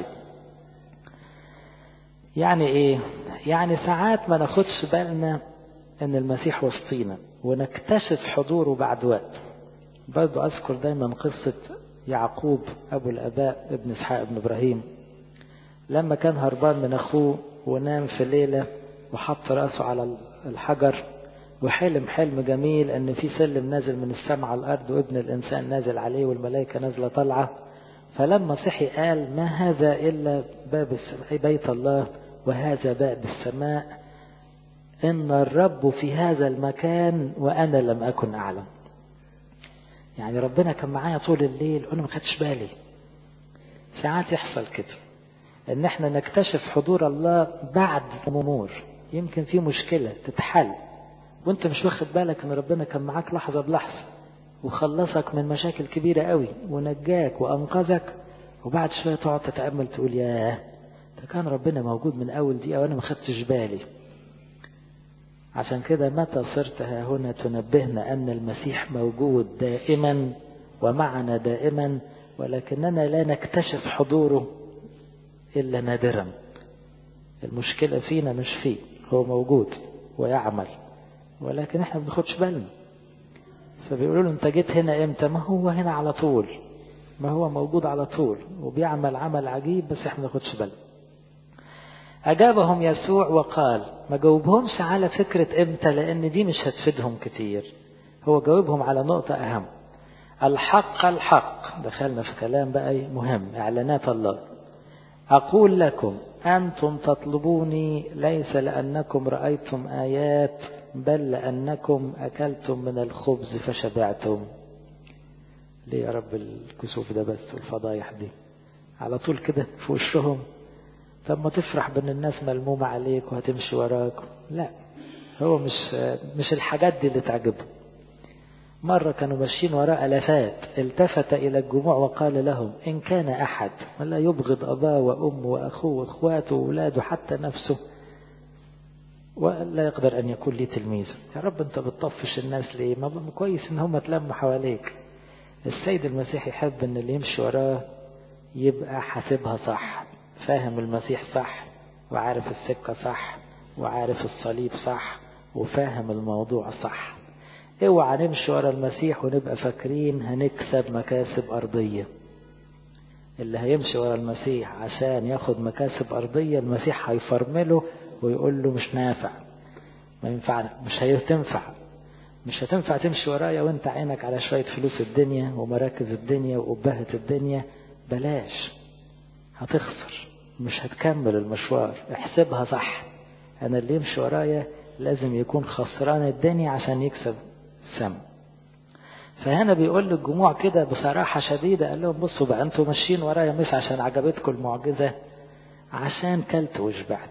يعني ايه يعني ساعات ما ناخدش بالنا ان المسيح وسطينا ونكتشف حضوره بعد وقت برضو اذكر دايما قصة يعقوب ابو الاباء ابن اسحاق ابن ابراهيم لما كان هربان من اخوه ونام في ليلة وحط رأسه على الحجر وحلم حلم جميل ان في سلم نازل من السماء على الارض وابن الانسان نازل عليه والملائكة نازلة طالعة فلما صحي قال ما هذا الا باب السماء بيت الله وهذا باب السماء ان الرب في هذا المكان وانا لم اكن اعلم يعني ربنا كان معايا طول الليل وانا ما خدتش بالي ساعات يحصل كده ان احنا نكتشف حضور الله بعد امور يمكن في مشكلة تتحل وانت مش واخد بالك ان ربنا كان معاك لحظة بلحظة وخلصك من مشاكل كبيرة قوي ونجاك وانقذك وبعد شوية تقعد تتأمل تقول ياه ده كان ربنا موجود من اول دقيقة وانا ما خدتش بالي عشان كده متى صرت ها هنا تنبهنا ان المسيح موجود دائما ومعنا دائما ولكننا لا نكتشف حضوره إلا نادرا المشكلة فينا مش فيه هو موجود ويعمل ولكن احنا ما بناخدش بالنا فبيقولوا له انت جيت هنا امتى ما هو هنا على طول ما هو موجود على طول وبيعمل عمل عجيب بس احنا ما ناخدش بالنا أجابهم يسوع وقال ما جاوبهمش على فكرة امتى لأن دي مش هتفيدهم كتير هو جاوبهم على نقطة أهم الحق الحق دخلنا في كلام بقى مهم إعلانات الله أقول لكم أنتم تطلبوني ليس لأنكم رأيتم آيات بل لأنكم أكلتم من الخبز فشبعتم ليه يا رب الكسوف ده بس والفضايح دي على طول كده في وشهم طب ما تفرح بان الناس ملمومة عليك وهتمشي وراك لا هو مش مش الحاجات دي اللي تعجبه مرة كانوا ماشيين وراء ألفات التفت إلى الجموع وقال لهم إن كان أحد ولا يبغض أباه وأمه وأخوه وأخواته وأولاده حتى نفسه ولا يقدر أن يكون لي تلميذ يا رب أنت بتطفش الناس ليه ما كويس إن هم تلموا حواليك السيد المسيح يحب أن اللي يمشي وراه يبقى حاسبها صح فاهم المسيح صح وعارف السكة صح وعارف الصليب صح وفاهم الموضوع صح اوعى نمشي ورا المسيح ونبقى فاكرين هنكسب مكاسب أرضية اللي هيمشي ورا المسيح عشان ياخد مكاسب أرضية المسيح هيفرمله ويقول له مش نافع ما ينفع مش هتنفع مش هتنفع تمشي ورايا وانت عينك على شوية فلوس الدنيا ومراكز الدنيا وأبهة الدنيا بلاش هتخسر مش هتكمل المشوار احسبها صح انا اللي يمشي ورايا لازم يكون خسران الدنيا عشان يكسب سم فهنا بيقول للجموع كده بصراحة شديدة قال لهم بصوا بقى انتوا ماشيين ورايا مش عشان عجبتكم المعجزة عشان كلت وشبعت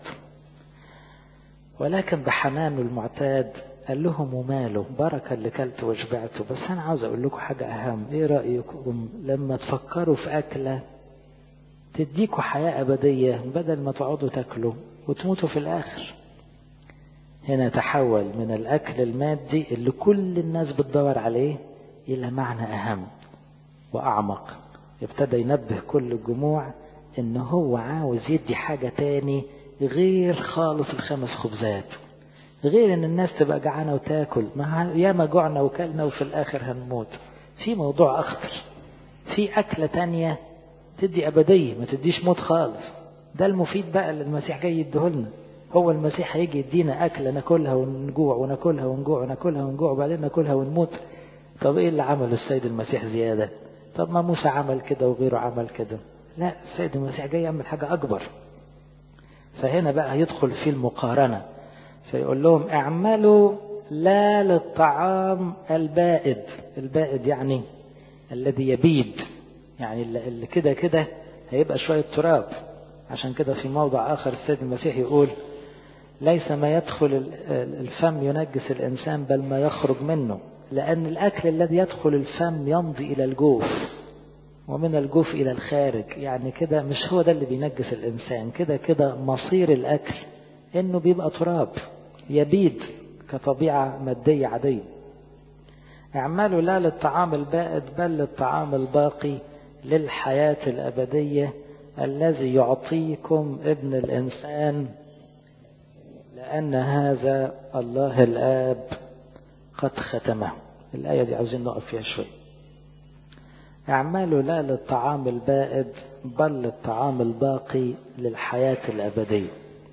ولكن بحنانه المعتاد قال لهم وماله بركة اللي كلت وشبعته بس أنا عاوز أقول لكم حاجة أهم إيه رأيكم لما تفكروا في أكلة تديكوا حياة أبدية بدل ما تقعدوا تاكلوا وتموتوا في الآخر هنا تحول من الأكل المادي اللي كل الناس بتدور عليه إلى معنى أهم وأعمق ابتدى ينبه كل الجموع إن هو عاوز يدي حاجة تاني غير خالص الخمس خبزات غير إن الناس تبقى جعانة وتاكل ما ياما جوعنا وكلنا وفي الآخر هنموت في موضوع أخطر في أكلة تانية تدي أبدية ما تديش موت خالص ده المفيد بقى اللي المسيح جاي يديهولنا هو المسيح هيجي يدينا أكلة ناكلها ونجوع وناكلها ونجوع وناكلها ونجوع وبعدين ناكلها ونموت طب إيه اللي عمله السيد المسيح زيادة طب ما موسى عمل كده وغيره عمل كده لا السيد المسيح جاي يعمل حاجة أكبر فهنا بقى يدخل في المقارنة فيقول لهم اعملوا لا للطعام البائد البائد يعني الذي يبيد يعني اللي كده كده هيبقى شوية تراب عشان كده في موضع آخر السيد المسيح يقول ليس ما يدخل الفم ينجس الإنسان بل ما يخرج منه لأن الأكل الذي يدخل الفم يمضي إلى الجوف ومن الجوف إلى الخارج يعني كده مش هو ده اللي بينجس الإنسان كده كده مصير الأكل إنه بيبقى تراب يبيد كطبيعة مادية عادية اعملوا لا للطعام البائد بل للطعام الباقي للحياة الأبدية الذي يعطيكم ابن الإنسان لأن هذا الله الآب قد ختمه الآية دي عاوزين نقف فيها شوي اعملوا لا للطعام البائد بل للطعام الباقي للحياة الأبدية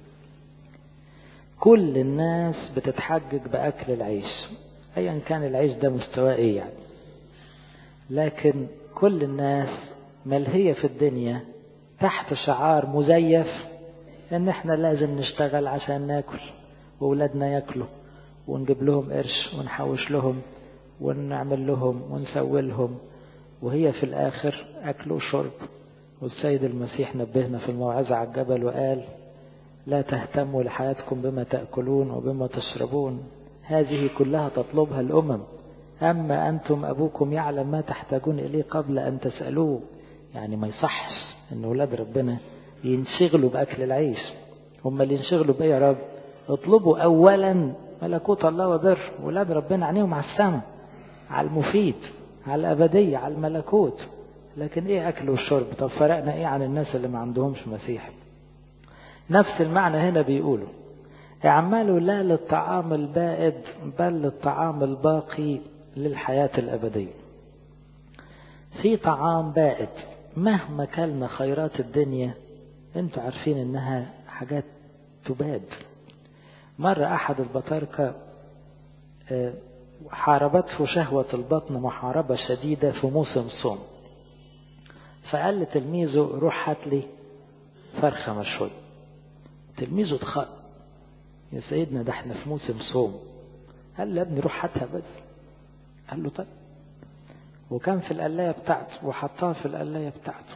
كل الناس بتتحجج بأكل العيش أيا كان العيش ده مستواه إيه يعني لكن كل الناس ملهية في الدنيا تحت شعار مزيف ان احنا لازم نشتغل عشان ناكل واولادنا ياكلوا ونجيب لهم قرش ونحوش لهم ونعمل لهم ونسوي لهم وهي في الاخر اكل وشرب والسيد المسيح نبهنا في الموعظة على الجبل وقال لا تهتموا لحياتكم بما تأكلون وبما تشربون هذه كلها تطلبها الأمم أما أنتم أبوكم يعلم ما تحتاجون إليه قبل أن تسألوه يعني ما يصحش أن أولاد ربنا ينشغلوا بأكل العيش هم اللي ينشغلوا بإيه يا رب اطلبوا أولا ملكوت الله وبر أولاد ربنا عينيهم على السماء على المفيد على الأبدية على الملكوت لكن ايه اكل والشرب طب فرقنا ايه عن الناس اللي ما عندهمش مسيح نفس المعنى هنا بيقولوا اعملوا لا للطعام البائد بل للطعام الباقي للحياة الأبدية في طعام بائد مهما كلنا خيرات الدنيا انتوا عارفين انها حاجات تباد مرة احد البطاركة حاربته شهوة البطن محاربة شديدة في موسم صوم فقال لتلميذه روح هات لي فرخة مشوية تلميذه اتخاء يا سيدنا ده احنا في موسم صوم قال له يا ابني روح هاتها بس قال له طيب وكان في القلاية بتاعته وحطها في القلاية بتاعته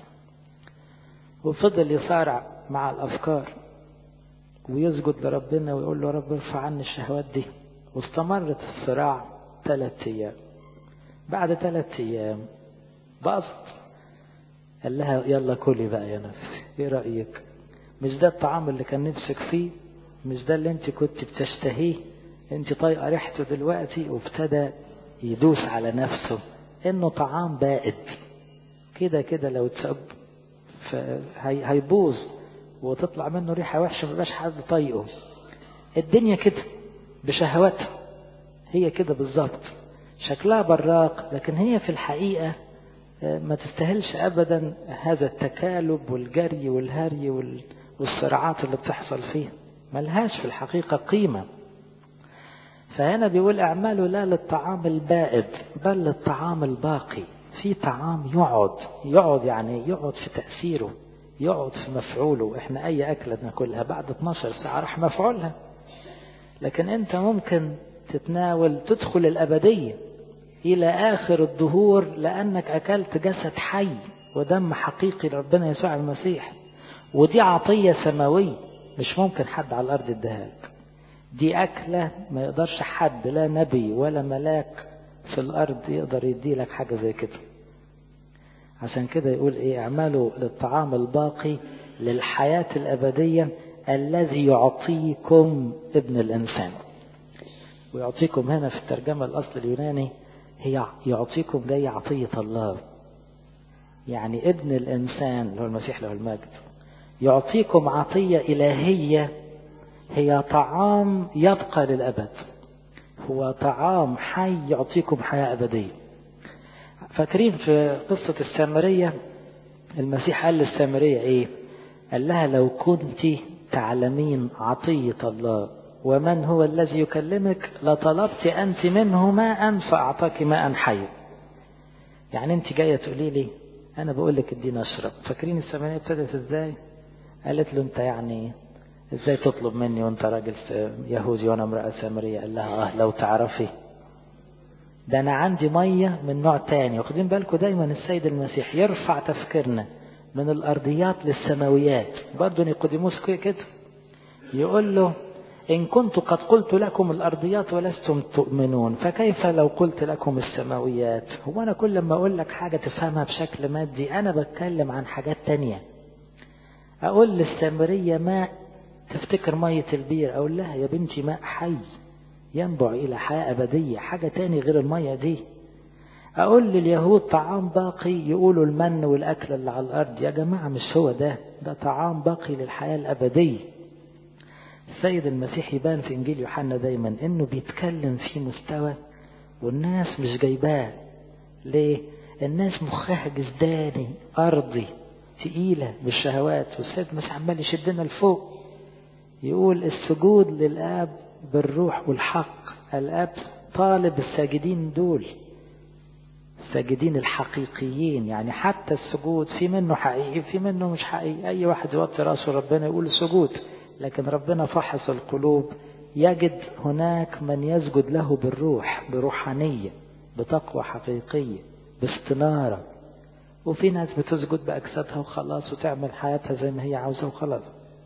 وفضل يصارع مع الأفكار ويسجد لربنا ويقول له رب ارفع عني الشهوات دي واستمرت الصراع ثلاث أيام بعد ثلاث أيام بقصت قال لها يلا كلي بقى يا نفسي ايه رأيك مش ده الطعام اللي كان نفسك فيه مش ده اللي انت كنت بتشتهيه انت طايقه ريحته دلوقتي وابتدى يدوس على نفسه انه طعام بائد كده كده لو اتسب هيبوظ وتطلع منه ريحة وحشة مبقاش حد طايقه الدنيا كده بشهواتها هي كده بالظبط شكلها براق لكن هي في الحقيقة ما تستاهلش أبدا هذا التكالب والجري والهري والصراعات اللي بتحصل فيه ملهاش في الحقيقة قيمة فهنا بيقول اعملوا لا للطعام البائد بل للطعام الباقي في طعام يقعد يقعد يعني يقعد في تأثيره يقعد في مفعوله احنا اي اكلة ناكلها بعد 12 ساعة راح مفعولها لكن انت ممكن تتناول تدخل الابدية الى اخر الدهور لانك اكلت جسد حي ودم حقيقي لربنا يسوع المسيح ودي عطية سماوية مش ممكن حد على الارض يديها لك دي أكلة ما يقدرش حد لا نبي ولا ملاك في الأرض يقدر يدي لك حاجة زي كده عشان كده يقول إيه اعملوا للطعام الباقي للحياة الأبدية الذي يعطيكم ابن الإنسان ويعطيكم هنا في الترجمة الأصل اليوناني هي يعطيكم جاي عطية الله يعني ابن الإنسان اللي هو المسيح له المجد يعطيكم عطية إلهية هي طعام يبقى للأبد هو طعام حي يعطيكم حياة أبدية فاكرين في قصة السامرية المسيح قال للسامرية إيه قال لها لو كنت تعلمين عطية الله ومن هو الذي يكلمك لطلبت أنت منه ماء فأعطاك ماء حي يعني أنت جاية تقولي لي أنا بقول لك اديني أشرب فاكرين السامرية ابتدت إزاي قالت له أنت يعني ازاي تطلب مني وانت راجل يهودي وانا امرأة سامرية قال لها اه لو تعرفي ده انا عندي مية من نوع تاني واخدين بالكم دايما السيد المسيح يرفع تفكيرنا من الارضيات للسماويات برضه نيقوديموس كده يقول له إن كنت قد قلت لكم الأرضيات ولستم تؤمنون فكيف لو قلت لكم السماويات هو أنا كل ما أقول لك حاجة تفهمها بشكل مادي أنا بتكلم عن حاجات تانية أقول للسامرية ماء تفتكر مية البير أقول لها يا بنتي ماء حي ينبع إلى حياة أبدية حاجة تاني غير المية دي أقول لليهود طعام باقي يقولوا المن والأكل اللي على الأرض يا جماعة مش هو ده ده طعام باقي للحياة الأبدية السيد المسيح يبان في إنجيل يوحنا دايما إنه بيتكلم في مستوى والناس مش جايباه ليه؟ الناس مخها جسداني أرضي تقيلة بالشهوات والسيد مش عمال يشدنا لفوق يقول السجود للآب بالروح والحق الآب طالب الساجدين دول الساجدين الحقيقيين يعني حتى السجود في منه حقيقي في منه مش حقيقي أي واحد يوطي راسه ربنا يقول سجود لكن ربنا فحص القلوب يجد هناك من يسجد له بالروح بروحانية بتقوى حقيقية باستنارة وفي ناس بتسجد بأجسادها وخلاص وتعمل حياتها زي ما هي عاوزة وخلاص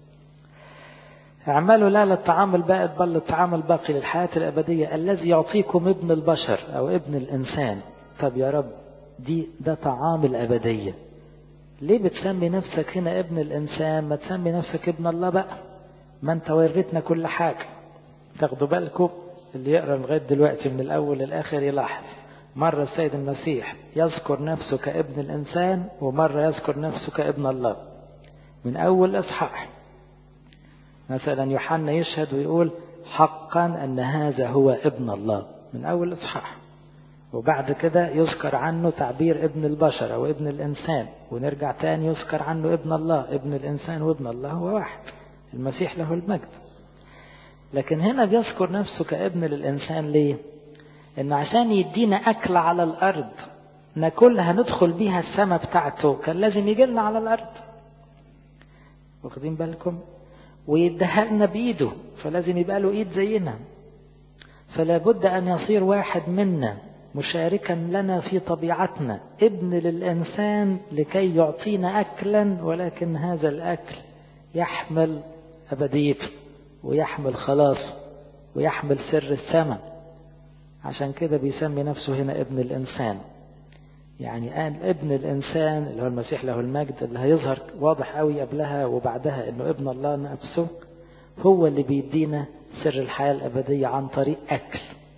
اعملوا لا للطعام البائد بل للطعام الباقي للحياة الأبدية الذي يعطيكم ابن البشر أو ابن الإنسان طب يا رب دي ده طعام الأبدية ليه بتسمي نفسك هنا ابن الإنسان ما تسمي نفسك ابن الله بقى ما انت وريتنا كل حاجة تاخدوا بالكم اللي يقرأ لغاية دلوقتي من الأول للآخر يلاحظ مرة السيد المسيح يذكر نفسه كابن الإنسان ومرة يذكر نفسه كابن الله من أول إصحاح مثلا يوحنا يشهد ويقول حقا أن هذا هو ابن الله من أول إصحاح وبعد كده يذكر عنه تعبير ابن البشر أو ابن الإنسان ونرجع تاني يذكر عنه ابن الله ابن الإنسان وابن الله هو واحد المسيح له المجد لكن هنا بيذكر نفسه كابن للإنسان ليه إن عشان يدينا أكل على الأرض ناكلها ندخل بيها السماء بتاعته كان لازم يجي لنا على الأرض واخدين بالكم ويديها لنا بإيده فلازم يبقى له إيد زينا فلا بد أن يصير واحد منا مشاركا لنا في طبيعتنا ابن للإنسان لكي يعطينا أكلا ولكن هذا الأكل يحمل أبديته ويحمل خلاصه ويحمل سر السماء عشان كده بيسمي نفسه هنا ابن الإنسان يعني قال ابن الإنسان اللي هو المسيح له المجد اللي هيظهر واضح قوي قبلها وبعدها انه ابن الله نفسه هو اللي بيدينا سر الحياة الأبدية عن طريق أكل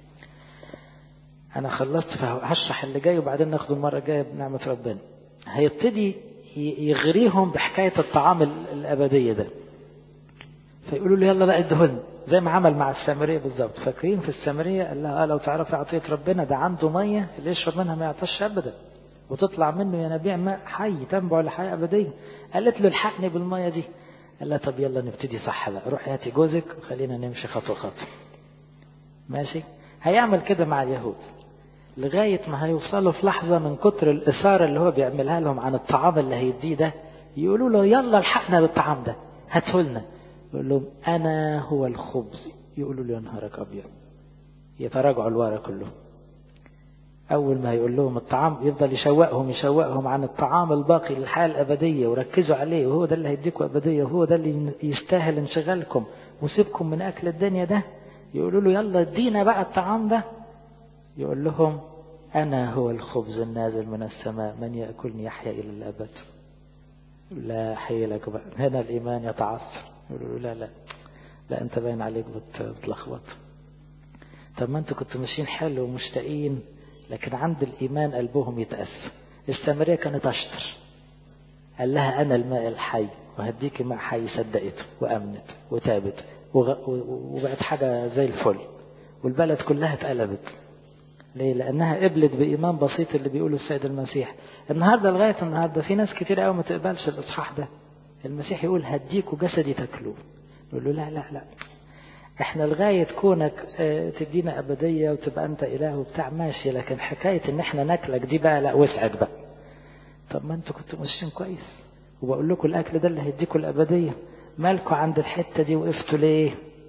أنا خلصت فهشرح اللي جاي وبعدين ناخد المرة الجاية بنعمة ربنا هيبتدي يغريهم بحكاية الطعام الأبدية ده فيقولوا له يلا لا ادهن زي ما عمل مع السامرية بالظبط فاكرين في السامرية قال لها اه لو تعرفي عطية ربنا ده عنده مية اللي يشرب منها ما يعطش أبدا وتطلع منه ينابيع ماء حي تنبع لحياة أبدية قالت له الحقني بالمية دي قال لها طب يلا نبتدي صح بقى روحي هاتي جوزك وخلينا نمشي خطوة خطوة ماشي هيعمل كده مع اليهود لغاية ما هيوصلوا في لحظة من كتر الإثارة اللي هو بيعملها لهم عن الطعام اللي هيديه ده يقولوا له يلا الحقنا بالطعام ده هاته لنا يقول لهم أنا هو الخبز يقولوا له يا نهارك أبيض يتراجعوا لورا كلهم أول ما يقول لهم الطعام يفضل يشوقهم يشوقهم عن الطعام الباقي للحياة الأبدية وركزوا عليه وهو ده اللي هيديكم أبدية وهو ده اللي يستاهل انشغالكم وسيبكم من أكل الدنيا ده يقولوا له يلا ادينا بقى الطعام ده يقول لهم أنا هو الخبز النازل من السماء من يأكلني يحيا إلى الأبد لا حيلك بقى هنا الإيمان يتعثر يقولوا لا لا لا أنت باين عليك بتلخبط طب ما أنتوا كنتوا ماشيين حلو ومشتاقين لكن عند الإيمان قلبهم يتأسف السامرية كانت أشطر قال لها أنا الماء الحي وهديك ماء حي صدقته وأمنت وتابت وبقت حاجة زي الفل والبلد كلها اتقلبت ليه؟ لأنها قبلت بإيمان بسيط اللي بيقوله السيد المسيح النهاردة لغاية النهاردة في ناس كتير قوي ما تقبلش الإصحاح ده المسيح يقول هديكوا جسدي تاكلوه يقول له لا لا لا احنا لغاية كونك اه تدينا أبدية وتبقى أنت إله وبتاع ماشي لكن حكاية إن احنا ناكلك دي بقى لا وسعت بقى طب ما انتوا كنتوا ماشيين كويس وبقول لكم الأكل ده اللي هيديكوا الأبدية مالكوا عند الحتة دي وقفتوا ليه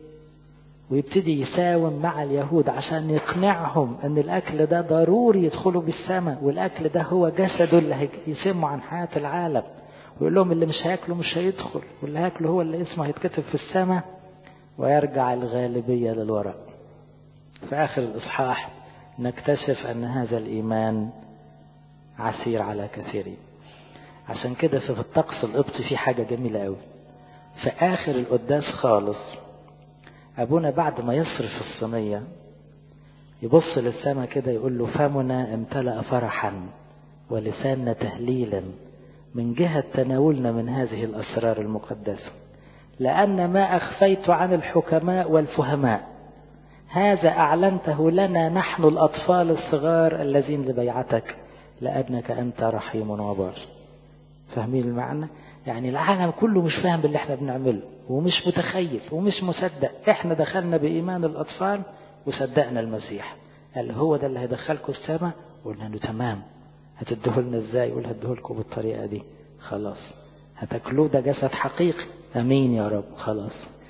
ويبتدي يساوم مع اليهود عشان يقنعهم ان الاكل ده ضروري يدخلوا بالسماء والاكل ده هو جسده اللي هيسموا عن حياة العالم ويقول لهم اللي مش هياكله مش هيدخل واللي هياكله هو اللي اسمه هيتكتب في السماء ويرجع الغالبية للوراء في آخر الإصحاح نكتشف أن هذا الإيمان عسير على كثيرين عشان كده في الطقس القبطي في حاجة جميلة قوي في آخر القداس خالص أبونا بعد ما يصرف الصينية يبص للسماء كده يقول له فمنا امتلأ فرحا ولساننا تهليلا من جهة تناولنا من هذه الأسرار المقدسة لأن ما أخفيت عن الحكماء والفهماء هذا أعلنته لنا نحن الأطفال الصغار الذين لبيعتك لأنك أنت رحيم وبار فاهمين المعنى؟ يعني العالم كله مش فاهم باللي احنا بنعمله ومش متخيل ومش مصدق احنا دخلنا بإيمان الأطفال وصدقنا المسيح قال هو ده اللي هيدخلكم السماء قلنا له تمام هتديه لنا ازاي يقول هديه لكم بالطريقة دي خلاص هتاكلوه ده جسد حقيقي امين يا رب خلاص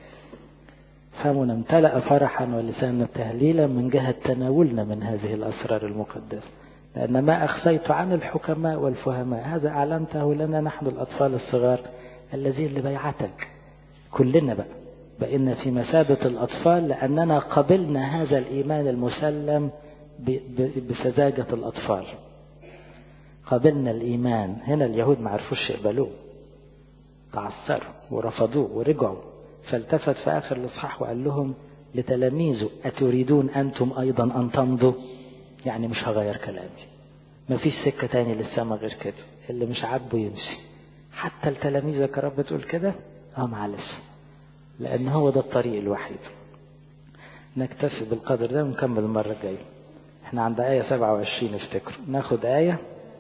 فمنا امتلأ فرحا ولسانا تهليلا من جهة تناولنا من هذه الأسرار المقدسة لأن ما أخفيت عن الحكماء والفهماء هذا أعلنته لنا نحن الأطفال الصغار الذين لبيعتك كلنا بقى بقينا في مثابة الأطفال لأننا قبلنا هذا الإيمان المسلم بسذاجة الأطفال قبلنا الإيمان هنا اليهود ما عرفوش يقبلوه تعثروا ورفضوه ورجعوا فالتفت في آخر الإصحاح وقال لهم لتلاميذه أتريدون أنتم أيضا أن تمضوا يعني مش هغير كلامي مفيش سكة تاني للسما غير كده اللي مش عاجبه يمشي حتى التلاميذ يا رب تقول كده اه معلش لأن هو ده الطريق الوحيد نكتفي بالقدر ده ونكمل المرة الجاية احنا عند آية 27 افتكروا ناخد آية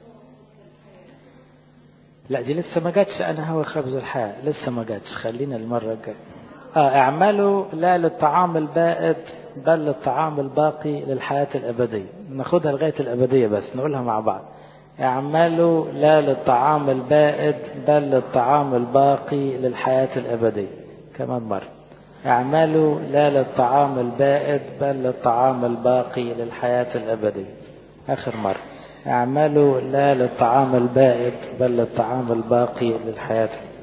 لا دي لسه ما جاتش أنا هو خبز الحياة لسه ما جاتش خلينا المرة الجاية اه اعملوا لا للطعام البائد بل للطعام الباقي للحياة الأبدية ناخدها لغاية الأبدية بس نقولها مع بعض اعملوا لا للطعام البائد بل للطعام الباقي للحياة الأبدية كمان مرة اعملوا لا للطعام البائد بل للطعام الباقي للحياة الأبدية آخر مرة اعملوا لا للطعام البائد بل للطعام الباقي للحياة